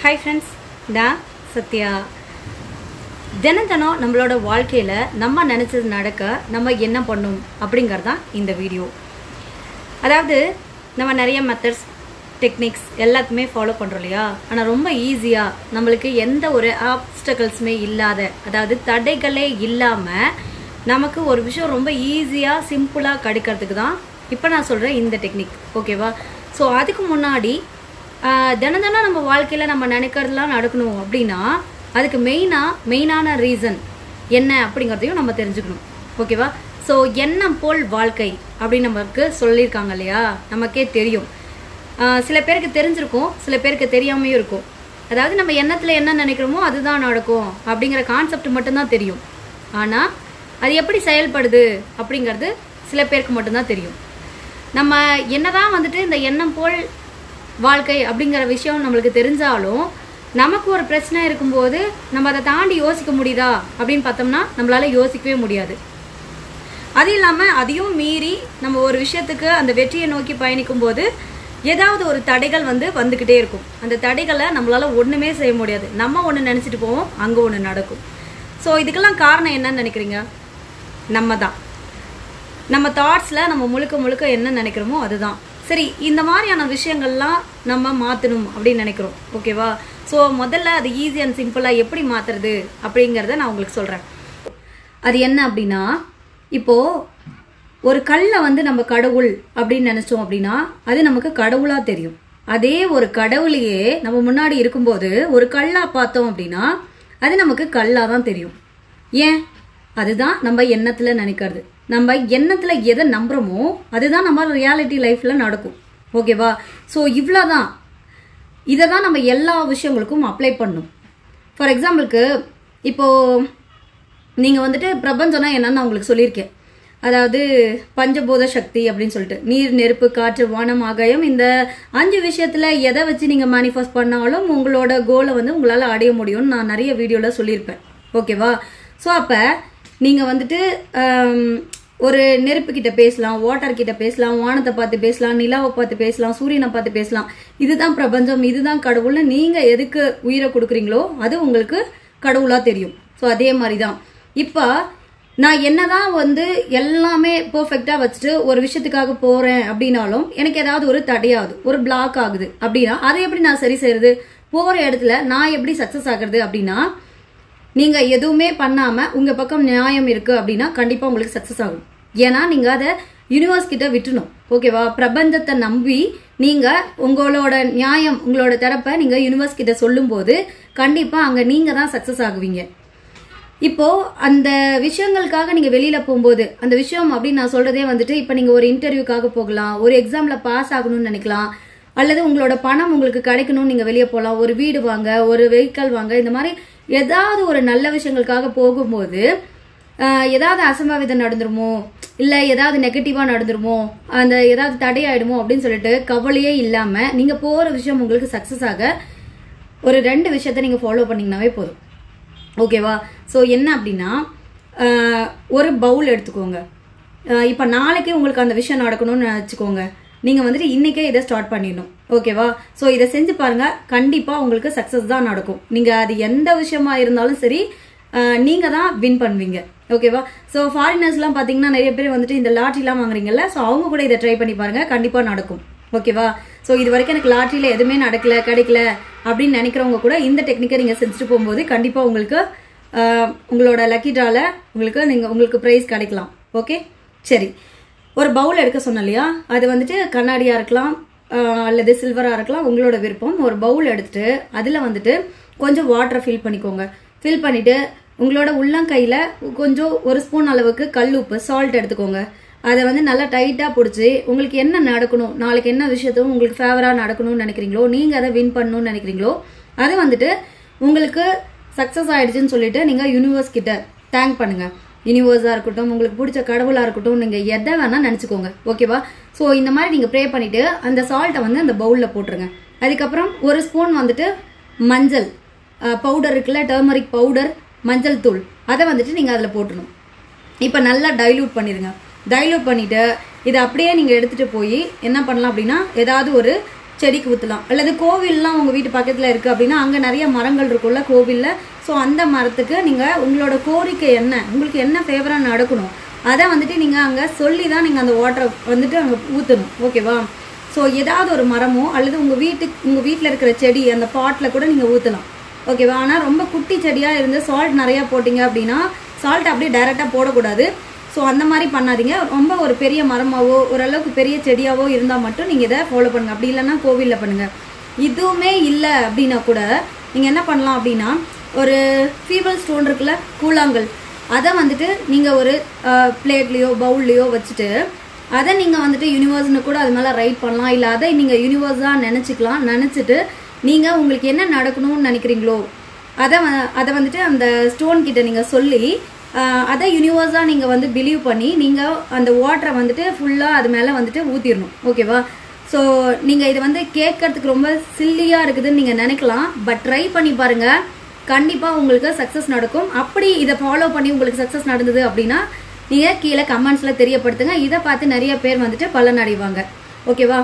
hi friends நான் சத்யா தினம் தினம் நம்மளோட வாழ்க்கையில் நம்ம நினச்சது நடக்க நம்ம என்ன பண்ணும் அப்படிங்கிறது தான் இந்த வீடியோ அதாவது நம்ம நிறைய மெத்தட்ஸ் டெக்னிக்ஸ் எல்லாத்தையுமே ஃபாலோ பண்ணுறோம் இல்லையா ஆனால் ரொம்ப ஈஸியாக நம்மளுக்கு எந்த ஒரு ஆப்ஸ்டக்கல்ஸுமே இல்லாத அதாவது தடைகளே இல்லாமல் நமக்கு ஒரு விஷயம் ரொம்ப ஈஸியாக சிம்பிளாக கிடைக்கிறதுக்கு தான் இப்போ நான் சொல்கிறேன் இந்த டெக்னிக் ஓகேவா ஸோ அதுக்கு முன்னாடி ஆஹ், தினம் தினம் நம்ம வாழ்க்கையில் நம்ம நினைக்கிறதுலாம் நடக்கணும் அப்படின்னா அதுக்கு மெயினாக மெயினான ரீசன் என்ன அப்படிங்கிறதையும் நம்ம தெரிஞ்சுக்கணும் ஓகேவா ஸோ எண்ணம் போல் வாழ்க்கை அப்படின்னு நமக்கு சொல்லியிருக்காங்க இல்லையா நமக்கே தெரியும் ஆஹ் சில பேருக்கு தெரிஞ்சிருக்கும் சில பேருக்கு தெரியாமையும் இருக்கும் அதாவது நம்ம எண்ணத்தில் என்ன நினைக்கிறோமோ அதுதான் நடக்கும் அப்படிங்கிற கான்செப்ட் மட்டும்தான் தெரியும் ஆனால் அது எப்படி செயல்படுது அப்படிங்கிறது சில பேருக்கு மட்டும்தான் தெரியும் நம்ம என்னதான் வந்துட்டு இந்த எண்ணம் போல் வாழ்க்கை அப்படிங்கிற விஷயம் நம்மளுக்கு தெரிஞ்சாலும் நமக்கு ஒரு பிரச்சனை இருக்கும்போது நம்ம அதை தாண்டி யோசிக்க முடியுதா அப்படின்னு பார்த்தோம்னா நம்மளால யோசிக்கவே முடியாது அது இல்லாமல் அதையும் மீறி நம்ம ஒரு விஷயத்துக்கு அந்த வெற்றியை நோக்கி பயணிக்கும் போது ஏதாவது ஒரு தடைகள் வந்து வந்துக்கிட்டே இருக்கும் அந்த தடைகளை நம்மளால ஒன்றுமே செய்ய முடியாது நம்ம ஒன்று நினச்சிட்டு போவோம் அங்கே ஒன்று நடக்கும் ஸோ இதுக்கெல்லாம் காரணம் என்னன்னு நினைக்கிறீங்க நம்ம தான் நம்ம தாட்ஸில் நம்ம முழுக்க முழுக்க என்ன நினைக்கிறோமோ அதுதான் சரி இந்த மாதிரியான விஷயங்கள்லாம் நம்ம மாற்றணும் அப்படின்னு நினைக்கிறோம் ஓகேவா ஸோ முதல்ல அது ஈஸி அண்ட் சிம்பிளாக எப்படி மாற்றுறது அப்படிங்கிறத நான் உங்களுக்கு சொல்கிறேன் அது என்ன அப்படின்னா இப்போ ஒரு கல்லை வந்து நம்ம கடவுள் அப்படின்னு நினைச்சோம் அப்படின்னா அது நமக்கு கடவுளா தெரியும் அதே ஒரு கடவுளையே நம்ம முன்னாடி இருக்கும்போது ஒரு கல்லா பார்த்தோம் அப்படின்னா அது நமக்கு கல்லா தான் தெரியும் ஏன் அதுதான் நம்ம எண்ணத்துல நினைக்கிறது நம்ம எண்ணத்துல எதை நம்புறோமோ அதுதான் நம்ம ரியாலிட்டி லைஃப்ல நடக்கும் ஓகேவா ஸோ இவ்வளோதான் இதை தான் நம்ம எல்லா விஷயங்களுக்கும் அப்ளை பண்ணணும் ஃபார் எக்ஸாம்பிளுக்கு இப்போ நீங்கள் வந்துட்டு பிரபஞ்சம்னா என்னன்னு நான் உங்களுக்கு சொல்லியிருக்கேன் அதாவது பஞ்சபூத சக்தி அப்படின்னு சொல்லிட்டு நீர் நெருப்பு காற்று வானம் ஆகாயம் இந்த அஞ்சு விஷயத்துல எதை வச்சு நீங்க மேனிஃபெஸ்ட் பண்ணாலும் உங்களோட கோலை வந்து உங்களால அடைய முடியும்னு நான் நிறைய வீடியோல சொல்லியிருப்பேன் ஓகேவா ஸோ அப்ப நீங்க வந்துட்டு ஆம், ஒரு நெருப்பு கிட்ட பேசலாம் வாட்டர் கிட்ட பேசலாம் வானத்தை பார்த்து பேசலாம் நிலாவை பார்த்து பேசலாம் சூரியனை பார்த்து பேசலாம் இதுதான் பிரபஞ்சம் இதுதான் கடவுள்னு நீங்க எதுக்கு உயிரை கொடுக்குறீங்களோ அது உங்களுக்கு கடவுளா தெரியும் ஸோ அதே மாதிரி தான் இப்போ நான் என்னதான் வந்து எல்லாமே பெர்ஃபெக்டா வச்சுட்டு ஒரு விஷயத்துக்காக போறேன் அப்படின்னாலும் எனக்கு ஏதாவது ஒரு தடையாகுது ஒரு பிளாக் ஆகுது அப்படின்னா அதை எப்படி நான் சரி செய்யறது போற இடத்துல நான் எப்படி சக்சஸ் ஆகுறது அப்படின்னா நீங்க எதுவுமே பண்ணாம உங்க பக்கம் நியாயம் இருக்கு அப்படின்னா கண்டிப்பா உங்களுக்கு சக்சஸ் ஆகும் ஏன்னா நீங்க அதை யூனிவர்ஸ் கிட்ட விட்டுணும் ஓகேவா பிரபஞ்சத்தை நம்பி நீங்க உங்களோட நியாயம் உங்களோட தரப்பை நீங்க யூனிவர்ஸ் கிட்ட சொல்லும்போது கண்டிப்பா அங்க நீங்க தான் சக்சஸ் ஆகுவீங்க இப்போ அந்த விஷயங்களுக்காக நீங்க வெளியில போகும்போது அந்த விஷயம் அப்படின்னு நான் சொல்றதே வந்துட்டு இப்போ நீங்க ஒரு இன்டர்வியூக்காக போகலாம் ஒரு எக்ஸாம்ல பாஸ் ஆகணும்னு நினைக்கலாம் அல்லது உங்களோட பணம் உங்களுக்கு கிடைக்கணும்னு நீங்க வெளியே போகலாம் ஒரு வீடு வாங்க ஒரு வெஹிக்கல் வாங்க இந்த மாதிரி ஏதாவது ஒரு நல்ல விஷயங்களுக்காக போகும்போது ஆஹ், ஏதாவது அசம்பாவிதம் நடந்துருமோ இல்ல ஏதாவது நெகட்டிவா நடந்துருமோ அந்த ஏதாவது தடையாயிடுமோ அப்படின்னு சொல்லிட்டு கவலையே இல்லாம நீங்க போற விஷயம் உங்களுக்கு சக்சஸ் ஆக ஒரு ரெண்டு விஷயத்த நீங்க ஃபாலோ பண்ணீங்கன்னாவே போதும் ஓகேவா ஸோ என்ன அப்படின்னா ஆஹ், ஒரு பவுல் எடுத்துக்கோங்க இப்போ நாளைக்கே உங்களுக்கு அந்த விஷயம் நடக்கணும்னு வச்சுக்கோங்க நீங்கள் வந்துட்டு இன்றைக்கே இதை ஸ்டார்ட் பண்ணிடணும் ஓகேவா ஸோ இதை செஞ்சு பாருங்க கண்டிப்பாக உங்களுக்கு சக்ஸஸ் தான் நடக்கும் நீங்கள் அது எந்த விஷயமா இருந்தாலும் சரி நீங்கள் தான் வின் பண்ணுவீங்க ஓகேவா ஸோ ஃபாரினர்ஸ்லாம் பார்த்தீங்கன்னா நிறைய பேர் வந்துட்டு இந்த லாட்ரிலாம் வாங்குறீங்கல்ல ஸோ அவங்க கூட இதை ட்ரை பண்ணி பாருங்க கண்டிப்பாக நடக்கும் ஓகேவா ஸோ இது வரைக்கும் எனக்கு லாட்ரியில் எதுவுமே நடக்கல கிடைக்கல அப்படின்னு நினைக்கிறவங்க கூட இந்த டெக்னிக்கை நீங்கள் செஞ்சுட்டு போகும்போது கண்டிப்பாக உங்களுக்கு ஆஹ், உங்களோட லக்கி ட்ரால உங்களுக்கு நீங்கள் உங்களுக்கு ப்ரைஸ் கிடைக்கலாம் ஓகே சரி ஒரு பவுல் எடுக்க சொன்னேன் இல்லையா அது வந்துட்டு கண்ணாடியாக இருக்கலாம் ஆஹ், அல்லது சில்வராக இருக்கலாம் உங்களோட விருப்பம் ஒரு பவுல் எடுத்துட்டு அதில் வந்துட்டு கொஞ்சம் வாட்டரை ஃபில் பண்ணிக்கோங்க ஃபில் பண்ணிட்டு உங்களோட உள்ளங்கையில் கொஞ்சம் ஒரு ஸ்பூன் அளவுக்கு கல் உப்பு சால்ட் எடுத்துக்கோங்க அதை வந்து நல்லா டைட்டாக பிடிச்சி உங்களுக்கு என்ன நடக்கணும் நாளைக்கு என்ன விஷயத்தும் உங்களுக்கு ஃபேவராக நடக்கணும்னு நினைக்கிறீங்களோ நீங்கள் அதை வின் பண்ணணும்னு நினைக்கிறீங்களோ அது வந்துட்டு உங்களுக்கு சக்ஸஸ் ஆயிடுச்சுன்னு சொல்லிட்டு நீங்கள் யூனிவர்ஸ் கிட்ட தேங்க் பண்ணுங்க யூனிவர்ஸாக இருக்கட்டும் உங்களுக்கு பிடிச்ச கடவுளாக இருக்கட்டும் நீங்கள் எதை வேணால் நினச்சிக்கோங்க ஓகேவா ஸோ இந்த மாதிரி நீங்கள் ப்ரே பண்ணிவிட்டு அந்த சால்ட்டை வந்து அந்த பவுலில் போட்டுருங்க அதுக்கப்புறம் ஒரு ஸ்பூன் வந்துட்டு மஞ்சள் பவுடர் இருக்குல்ல டர்மரிக் பவுடர் மஞ்சள் தூள் அதை வந்துட்டு நீங்கள் அதில் போட்டுடணும் இப்போ நல்லா டைல்யூட் பண்ணிடுங்க டைல்யூட் பண்ணிட்டு இதை அப்படியே நீங்கள் எடுத்துகிட்டு போய் என்ன பண்ணலாம் அப்படின்னா ஏதாவது ஒரு செடிக்கு ஊற்றலாம் அல்லது கோவில்லாம் உங்கள் வீட்டு பக்கத்தில் இருக்குது அப்படின்னா அங்கே நிறைய மரங்கள் இருக்கும்ல கோவிலில் ஸோ அந்த மரத்துக்கு நீங்கள் உங்களோட கோரிக்கை என்ன உங்களுக்கு என்ன ஃபேவராக நடக்கணும் அதை வந்துட்டு நீங்கள் அங்கே சொல்லி தான் நீங்கள் அந்த வாட்டரை வந்துட்டு அங்கே ஊற்றணும் ஓகேவா ஸோ ஏதாவது ஒரு மரமோ அல்லது உங்கள் வீட்டுக்கு உங்கள் வீட்டில் இருக்கிற செடி அந்த பாட்டில் கூட நீங்கள் ஊற்றலாம் ஓகேவா ஆனால் ரொம்ப குட்டி செடியாக இருந்து சால்ட் நிறையா போட்டிங்க அப்படின்னா சால்ட் அப்படியே டைரெக்டாக போடக்கூடாது ஸோ அந்த மாதிரி பண்ணாதீங்க ரொம்ப ஒரு பெரிய மரமாவோ ஓரளவுக்கு பெரிய செடியாவோ இருந்தால் மட்டும் நீங்கள் இதை ஃபாலோ பண்ணுங்கள் அப்படி இல்லைன்னா கோவிலில் பண்ணுங்கள் இதுவுமே இல்லை அப்படின்னா கூட நீங்கள் என்ன பண்ணலாம் அப்படின்னா ஒரு ஃபீவல் ஸ்டோன் இருக்குல்ல கூழாங்கல் அதை வந்துட்டு நீங்கள் ஒரு பிளேட்லேயோ பவுல்லையோ வச்சுட்டு அதை நீங்கள் வந்துட்டு யூனிவர்ஸ்னு கூட அது மேலே ரைட் பண்ணலாம் இல்லை அதை நீங்கள் யூனிவர்ஸாக நினச்சிக்கலாம் நினச்சிட்டு நீங்கள் உங்களுக்கு என்ன நடக்கணும்னு நினைக்கிறீங்களோ அதை வ- அதை வந்துட்டு அந்த ஸ்டோன் கிட்ட நீங்கள் சொல்லி ஆஹ், அதை யூனிவர்ஸாக நீங்கள் வந்து பிலீவ் பண்ணி நீங்கள் அந்த வாட்டரை வந்துட்டு ஃபுல்லாக அது மேலே வந்துட்டு ஊற்றிடணும் ஓகேவா ஸோ நீங்கள் இது வந்து கேட்கறதுக்கு ரொம்ப சில்லியாக இருக்குதுன்னு நீங்கள் நினைக்கலாம் பட் ட்ரை பண்ணி பாருங்கள் கண்டிப்பாக உங்களுக்கு சக்ஸஸ் நடக்கும் அப்படி இதை ஃபாலோ பண்ணி உங்களுக்கு சக்ஸஸ் நடந்தது அப்படின்னா நீங்கள் கீழே கமெண்ட்ஸில் தெரியப்படுத்துங்க இதை பார்த்து நிறைய பேர் வந்துட்டு பலன் அடைவாங்க ஓகேவா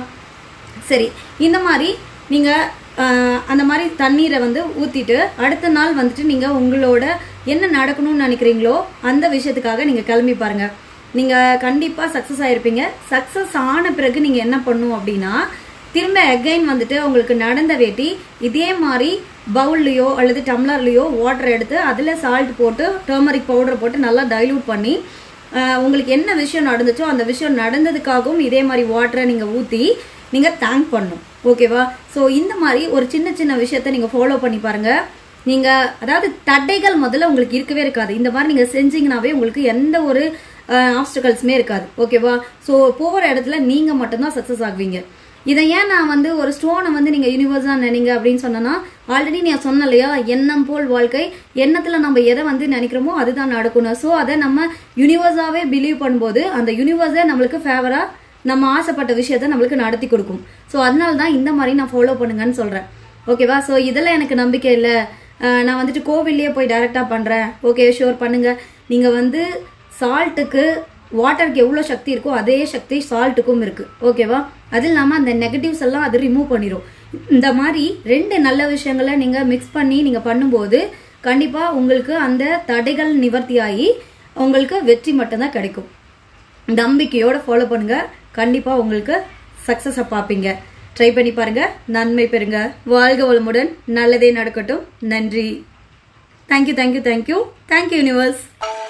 சரி இந்த மாதிரி நீங்கள் அந்த மாதிரி தண்ணீரை வந்து ஊற்றிட்டு அடுத்த நாள் வந்துட்டு நீங்கள் உங்களோட என்ன நடக்கணும்னு நினைக்கிறீங்களோ அந்த விஷயத்துக்காக நீங்கள் கிளம்பி பாருங்கள் நீங்கள் கண்டிப்பாக சக்ஸஸ் ஆயிருப்பீங்க சக்ஸஸ் ஆன பிறகு நீங்கள் என்ன பண்ணும் அப்படின்னா திரும்ப அகைன் வந்துட்டு உங்களுக்கு நடந்த வேட்டி இதே மாதிரி பவுல்லையோ அல்லது டம்ளர்லையோ வாட்டர் எடுத்து அதில் சால்ட் போட்டு டர்மரிக் பவுடர் போட்டு நல்லா டைலூட் பண்ணி ஆஹ் உங்களுக்கு என்ன விஷயம் நடந்துச்சோ அந்த விஷயம் நடந்ததுக்காகவும் இதே மாதிரி வாட்டரை நீங்கள் ஊற்றி நீங்கள் தேங்க் பண்ணணும் ஓகேவா ஸோ இந்த மாதிரி ஒரு சின்ன சின்ன விஷயத்த நீங்கள் ஃபாலோ பண்ணி பாருங்க நீங்கள் அதாவது தடைகள் முதல்ல உங்களுக்கு இருக்கவே இருக்காது இந்த மாதிரி நீங்கள் செஞ்சீங்கனாவே உங்களுக்கு எந்த ஒரு ஆப்ஸ்டக்கல்ஸுமே இருக்காது ஓகேவா ஸோ போகிற இடத்துல நீங்கள் மட்டும்தான் சக்ஸஸ் ஆகுவீங்க இதை ஏன் நான் வந்து ஒரு ஸ்டோனை வந்து நீங்கள் யூனிவர்ஸாக நினைங்க அப்படின்னு சொன்னேன்னா ஆல்ரெடி நான் சொன்னேன் இல்லையா எண்ணம் போல் வாழ்க்கை எண்ணத்தில் நம்ம எதை வந்து நினைக்கிறோமோ அதுதான் நடக்கணும் ஸோ அதை நம்ம யூனிவர்ஸாகவே பிலீவ் பண்ணும்போது அந்த யூனிவர்ஸே நம்மளுக்கு ஃபேவராக நம்ம ஆசைப்பட்ட விஷயத்த நம்மளுக்கு நடத்தி கொடுக்கும் ஸோ அதனால தான் இந்த மாதிரி நான் ஃபாலோ பண்ணுங்கன்னு சொல்கிறேன் ஓகேவா ஸோ இதெல்லாம் எனக்கு நம்பிக்கை இல்லை நான் வந்துட்டு கோவில்லையே போய் டைரெக்டாக பண்ணுறேன் ஓகே ஷூர் பண்ணுங்க நீங்கள் வந்து சால்ட்டுக்கு வாட்டருக்கு எவ்வளோ சக்தி இருக்கோ அதே சக்தி சால்ட்டுக்கும் இருக்குது ஓகேவா அது இல்லாமல் அந்த நெகட்டிவ்ஸ் எல்லாம் அது ரிமூவ் பண்ணிடும் இந்த மாதிரி ரெண்டு நல்ல விஷயங்களை நீங்கள் மிக்ஸ் பண்ணி நீங்கள் பண்ணும்போது கண்டிப்பாக உங்களுக்கு அந்த தடைகள் நிவர்த்தியாகி உங்களுக்கு வெற்றி மட்டும்தான் கிடைக்கும் நம்பிக்கையோட ஃபாலோ பண்ணுங்க கண்டிப்பா உங்களுக்கு சக்சஸை பார்ப்பீங்க ட்ரை பண்ணி பாருங்க நன்மை பெறுங்க வாழ்க வளமுடன் நல்லதே நடக்கட்டும் நன்றி thank you thank you thank you thank you universe